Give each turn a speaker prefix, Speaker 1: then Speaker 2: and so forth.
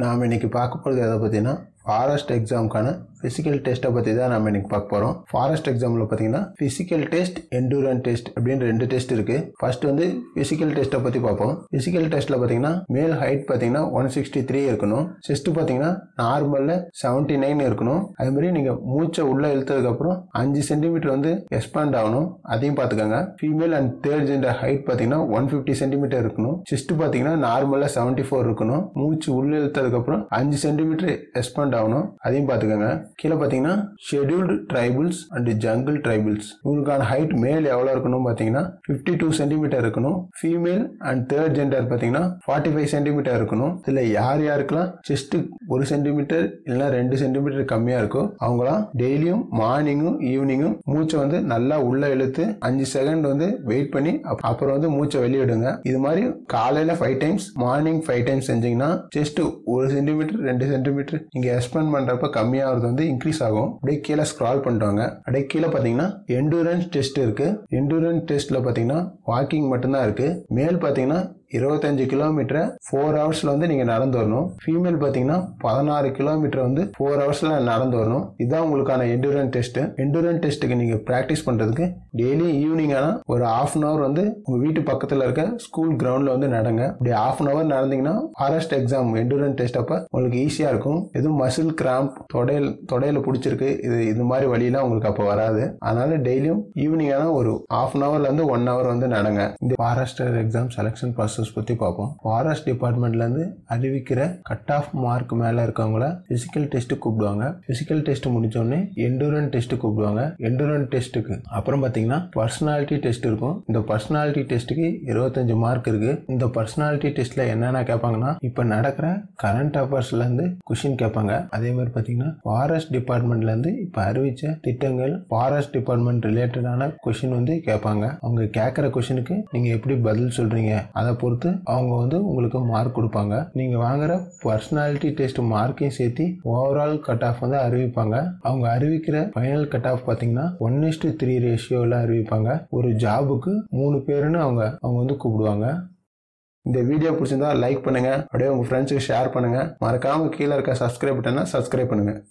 Speaker 1: நாம் இன்னைக்கு பார்க்க போகிறது எதை பற்றினா ஃபாரஸ்ட் எக்ஸாமுக்கான ஃபிசிக்கல் டெஸ்ட்டை பற்றி தான் நம்ம இன்னைக்கு பார்க்க போகிறோம் ஃபாரஸ்ட் எக்ஸாமில் பார்த்தீங்கன்னா ஃபிசிக்கல் டெஸ்ட் எண்டூரன் டெஸ்ட் அப்படின்னு ரெண்டு டெஸ்ட் இருக்குது ஃபர்ஸ்ட் வந்து ஃபிசிக்கல் டெஸ்ட்டை பற்றி பார்ப்போம் ஃபிசிக்கல் டெஸ்ட்டில் பார்த்தீங்கன்னா மேல் ஹைட் பார்த்தீங்கன்னா ஒன் சிக்ஸ்டி த்ரீ இருக்கணும் செஸ்ட் பார்த்தீங்கன்னா நார்மலில் செவன்ட்டி நைன் இருக்கணும் அதே மாதிரி நீங்கள் மூச்சை உள்ளே இழுத்ததுக்கப்புறம் அஞ்சு சென்டிமீட்டர் வந்து எக்ஸ்பாண்ட் ஆகணும் அதையும் பார்த்துக்கோங்க female and third gender height பார்த்தீங்கன்னா ஒன் ஃபிஃப்டி சென்டிமீட்டர் இருக்கணும் செஸ்ட் பார்த்தீங்கன்னா நார்மலாக செவன்ட்டி ஃபோர் இருக்கணும் மூச்சு உள்ளே இழுத்ததுக்கப்புறம் அஞ்சு சென்டிமீட்டர் எக்ஸ்பாண்ட் ஆகணும் அதையும் பார்த்துக்கோங்க கீழே பார்த்தீங்கன்னா scheduled tribals and jungle tribals இவங்களுக்கான ஹைட் மேல் எவ்வளோ இருக்கணும் பார்த்தீங்கன்னா ஃபிஃப்டி டூ சென்டிமீட்டர் இருக்கணும் ஃபீமேல் அண்ட் தேர்ட் ஜெண்டர் பார்த்தீங்கன்னா ஃபார்ட்டி ஃபைவ் சென்டிமீட்டர் இருக்கணும் இதில் யார் யாருக்கெல்லாம் செஸ்ட் ஒரு சென்டிமீட்டர் இல்லைன்னா ரெண்டு சென்டிமீட்டர் கம்மியாக இருக்கோ அவங்களாம் டெய்லியும் மார்னிங்கும் ஈவினிங்கும் மூச்சை வந்து நல்லா உள்ள இழுத்து அஞ்சு செகண்ட் வந்து வெயிட் பண்ணி அப்~ அப்புறம் வந்து மூச்சை வெளியிடுங்க இது மாதிரி காலையில் five times morning five times செஞ்சீங்கன்னா செஸ்ட் ஒரு சென்டிமீட்டர் ரெண்டு சென்டிமீட்டர் நீங்கள் எக்ஸ்பெண்ட் பண்ணுறப்ப கம்மியாகிறது வந்து இன்க்ரீஸ் ஆகும் அப்படியே கீழே ஸ்க்ரால் பண்ணிட்டாங்க அப்படியே கீழே பார்த்தீங்கன்னா எண்டூரன்ஸ் டெஸ்ட் இருக்கு எண்டூரன்ஸ் டெஸ்ட்டில் பார்த்தீங்கன்னா வாக்கிங் மட்டும்தான் இருக்கு மேல் பார்த்தீங்கன்னா இருபத்தஞ்சு கிலோமீட்டரை ஃபோர் ஹவர்ஸில் வந்து நீங்கள் நடந்து வரணும் ஃபீமேல் பார்த்தீங்கன்னா பதினாறு கிலோமீட்டர் வந்து ஃபோர் ஹவர்ஸில் நடந்து வரணும் இதுதான் உங்களுக்கான எண்டூரன் டெஸ்ட்டு எண்டூரன் டெஸ்ட்டுக்கு நீங்கள் ப்ராக்டிஸ் பண்ணுறதுக்கு டெய்லி ஈவினிங் ஆனால் ஒரு ஆஃப் அன் ஹவர் வந்து உங்கள் வீட்டு பக்கத்தில் இருக்க ஸ்கூல் கிரவுண்டில் வந்து நடங்க இப்படி ஆஃப் அன் ஹவர் நடந்தீங்கன்னா ஃபாரஸ்ட் எக்ஸாம் எண்டூரன் டெஸ்ட் அப்போ உங்களுக்கு ஈஸியாக இருக்கும் எதுவும் மசில் கிராம்ப் தொடையில் தொடையில் பிடிச்சிருக்கு இது இது மாதிரி வழியெல்லாம் உங்களுக்கு அப்போ வராது அதனால டெய்லியும் ஈவினிங் ஆனால் ஒரு ஆஃப் அன் ஹவர்லேருந்து ஒன் ஹவர் வந்து நடங்க இந்த ஃபாரஸ்டர் எக்ஸாம் செலெக்ஷன் ப்ராசஸ் பற்றி பார்ப்போம் ஃபாரஸ்ட் டிபார்ட்மெண்ட்லேருந்து அறிவிக்கிற கட் ஆஃப் மார்க் மேலே இருக்கவங்கள ஃபிசிக்கல் டெஸ்ட்டு கூப்பிடுவாங்க ஃபிசிக்கல் டெஸ்ட் முடிச்சோடனே எண்டூரன் டெஸ்ட் கூப்பிடுவாங்க எண்டூரன் டெஸ்ட்டுக்கு அப்புறம் பார்த்தீங்கன்னா பர்சனாலிட்டி டெஸ்ட் இருக்கும் இந்த பர்சனாலிட்டி டெஸ்ட்டுக்கு இருபத்தஞ்சு மார்க் இருக்கு இந்த பர்சனாலிட்டி டெஸ்ட்டில் என்னென்ன கேட்பாங்கன்னா இப்போ நடக்கிற கரண்ட் அஃபேர்ஸ்லேருந்து கொஷின் கேட்பாங்க அதே மாதிரி பார்த்தீங்கன்னா ஃபாரஸ்ட் டிபார்ட்மெண்ட்லேருந்து இப்போ அறிவிச்ச திட்டங்கள் ஃபாரஸ்ட் டிபார்ட்மெண்ட் ரிலேட்டடான கொஷின் வந்து கேட்பாங்க அவங்க கேட்குற கொஷினுக்கு நீங்கள் எப்படி பதில் சொல்கிறீங்க அதை பொறுத்து அவங்க வந்து உங்களுக்கு மார்க் கொடுப்பாங்க நீங்கள் வாங்குற பர்சனாலிட்டி டெஸ்ட் மார்க்கையும் சேர்த்து ஓவரால் கட் ஆஃப் வந்து அறிவிப்பாங்க அவங்க அறிவிக்கிற ஃபைனல் கட் ஆஃப் பார்த்தீங்கன்னா ஒன் இஸ்டு த்ரீ ரேஷியோவில் அறிவிப்பாங்க ஒரு ஜாபுக்கு மூணு பேருன்னு அவங்க அவங்க வந்து கூப்பிடுவாங்க இந்த வீடியோ பிடிச்சிருந்தா லைக் பண்ணுங்க அப்படியே உங்க ஃப்ரெண்ட்ஸுக்கு ஷேர் பண்ணுங்க மறக்காம கீழே இருக்க சப்ஸ்கிரைப் பட்டனை சப்ஸ்கிரைப் பண்ணுங்க